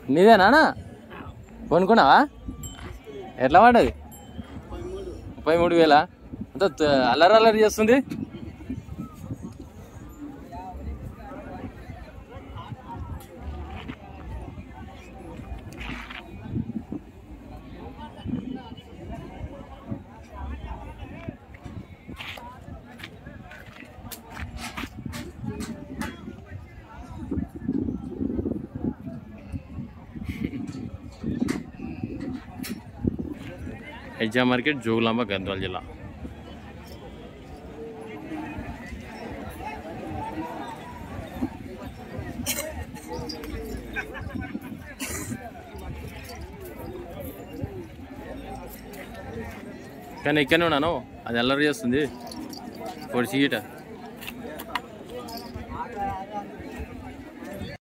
నీదేనా కొనుక్కున్నావా ఎట్లా పడ్డది ముప్పై మూడు వేలా అంత అల్లరి అల్లరి చేస్తుంది హెజ్జా మార్కెట్ జోగులాంబ గద్వాల జిల్లా కానీ ఇక్కడనే ఉన్నాను అది అల్లరి చేస్తుంది పొడిచి గీట